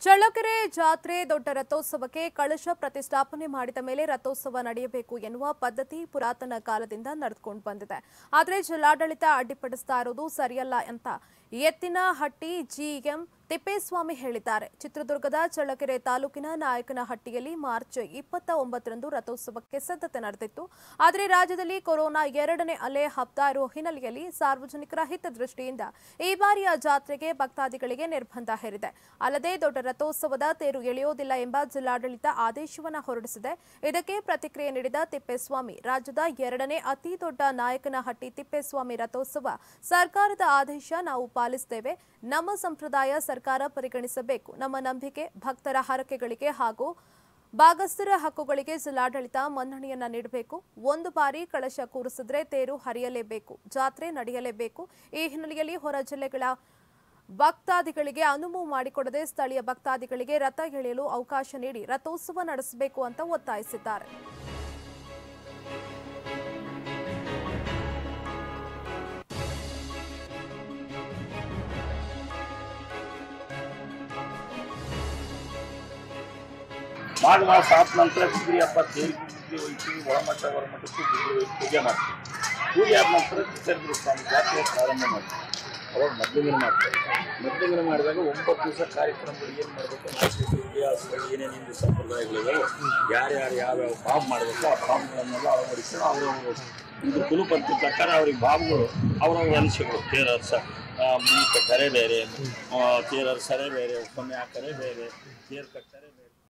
ಚಳ್ಳಕೆರೆ ಜಾತ್ರೆ ದೊಡ್ಡ ರಥೋತ್ಸವಕ್ಕೆ ಕಳಶ ಪ್ರತಿಷ್ಠಾಪನೆ ಮಾಡಿದ ಮೇಲೆ ರಥೋತ್ಸವ ನಡೆಯಬೇಕು ಎನ್ನುವ ಪದ್ಧತಿ ಪುರಾತನ ಕಾಲದಿಂದ ನಡೆದುಕೊಂಡು ಬಂದಿದೆ ಆದರೆ ಜಿಲ್ಲಾಡಳಿತ ಅಡ್ಡಿಪಡಿಸ್ತಾ ಇರೋದು ಸರಿಯಲ್ಲ ಅಂತ ಎತ್ತಿನಹಟ್ಟಿ ಜಿಎಂ ತಿಪ್ಪೇಸ್ವಾಮಿ ಹೇಳಿದ್ದಾರೆ ಚಿತ್ರದುರ್ಗದ ಚಳ್ಳಕೆರೆ ತಾಲೂಕಿನ ನಾಯಕನಹಟ್ಟಿಯಲ್ಲಿ ಮಾರ್ಚ್ ಇಪ್ಪತ್ತ ಒಂಬತ್ತರಂದು ರಥೋತ್ಸವಕ್ಕೆ ಸಿದ್ಧತೆ ನಡೆದಿತ್ತು ಆದರೆ ರಾಜ್ಯದಲ್ಲಿ ಕೊರೋನಾ ಎರಡನೇ ಅಲೆ ಹಬ್ತಾ ಇರುವ ಹಿನ್ನೆಲೆಯಲ್ಲಿ ಸಾರ್ವಜನಿಕರ ಹಿತದೃಷ್ಟಿಯಿಂದ ಈ ಬಾರಿಯ ಜಾತ್ರೆಗೆ ಭಕ್ತಾದಿಗಳಿಗೆ ನಿರ್ಬಂಧ ಹೇರಿದೆ ಅಲ್ಲದೆ ದೊಡ್ಡ ರಥೋತ್ಸವದ ತೇರು ಎಳೆಯೋದಿಲ್ಲ ಎಂಬ ಜಿಲ್ಲಾಡಳಿತ ಆದೇಶವನ್ನ ಹೊರಡಿಸಿದೆ ಇದಕ್ಕೆ ಪ್ರತಿಕ್ರಿಯೆ ನೀಡಿದ ತಿಪ್ಪೇಸ್ವಾಮಿ ರಾಜ್ಯದ ಎರಡನೇ ಅತಿ ದೊಡ್ಡ ನಾಯಕನಹಟ್ಟಿ ತಿಪ್ಪೇಸ್ವಾಮಿ ರಥೋತ್ಸವ ಸರ್ಕಾರದ ಆದೇಶ ನಾವು ಪಾಲಿಸುತ್ತೇವೆ ನಮ್ಮ ಸಂಪ್ರದಾಯ ಸರ್ಕಾರ ಪರಿಗಣಿಸಬೇಕು ನಮ್ಮ ನಂಬಿಕೆ ಭಕ್ತರ ಹರಕೆಗಳಿಗೆ ಹಾಗೂ ಭಾಗಸ್ಥರ ಹಕ್ಕುಗಳಿಗೆ ಜಿಲ್ಲಾಡಳಿತ ಮನ್ನಣೆಯನ್ನ ನೀಡಬೇಕು ಒಂದು ಬಾರಿ ಕಳಶ ಕೂರಿಸಿದ್ರೆ ತೇರು ಹರಿಯಲೇಬೇಕು ಜಾತ್ರೆ ನಡೆಯಲೇಬೇಕು ಈ ಹಿನ್ನೆಲೆಯಲ್ಲಿ ಹೊರ ಜಿಲ್ಲೆಗಳ ಭಕ್ತಾದಿಗಳಿಗೆ ಅನುವು ಮಾಡಿಕೊಡದೆ ಸ್ಥಳೀಯ ಭಕ್ತಾದಿಗಳಿಗೆ ರಥ ಎಳೆಯಲು ಅವಕಾಶ ನೀಡಿ ರಥೋತ್ಸವ ನಡೆಸಬೇಕು ಅಂತ ಒತ್ತಾಯಿಸಿದ್ದಾರೆ ಮಾಘ ಮಾಸ ಆದ ನಂತರ ಬಿದ್ರಿ ಹಬ್ಬ ತೇರಿ ಬಿದ್ರಿ ಹೋಯ್ತು ಒಳಮಟ್ಟ ಹೊರಮಟ್ಟಕ್ಕೂ ಬಿದ್ರಿ ಹೋಯ್ತು ಪೂಜೆ ಮಾಡ್ತೀವಿ ಪೂಜೆ ಆದ ನಂತರ ವಿಸರ್ಜನೆ ಸ್ವಾಮಿ ಜಾತ್ರೆ ಪ್ರಾರಂಭ ಮಾಡ್ತೀವಿ ಅವಾಗ ಮದ್ಲಿಂಗನ ಮಾಡ್ತಾರೆ ಮದ್ಲಿಂಗನ ಮಾಡಿದಾಗ ಒಂಬತ್ತು ದಿವಸ ಕಾರ್ಯಕ್ರಮಗಳು ಏನು ಮಾಡಬೇಕು ನಾಲ್ಕು ಇತಿಹಾಸಗಳು ಏನೇನು ಹಿಂದೂ ಸಂಪ್ರದಾಯಗಳಿವೆ ಯಾರ್ಯಾರು ಯಾವ್ಯಾವ ಬಾಬ್ ಮಾಡಬೇಕು ಆ ಬಾಬ್ಗಳನ್ನೆಲ್ಲ ಅಳವಡಿಸ್ಕೊಂಡು ಅವರವರು ಇದ್ರ ಕುಲಪಂಥ ಪ್ರಕಾರ ಅವ್ರಿಗೆ ಬಾಬ್ಗಳು ಅವ್ರವ್ರ ಅನಿಸಿಗಳು ತೇರರ್ಸ ಮೀ ಕಟ್ಟರೆ ಬೇರೆ ಆ, ತೇರರ್ಸರೇ ಬೇರೆ ಕೊನೆ ಹಾಕರೆ ಬೇರೆ ತೇರು ಕಟ್ಟರೆ ಬೇರೆ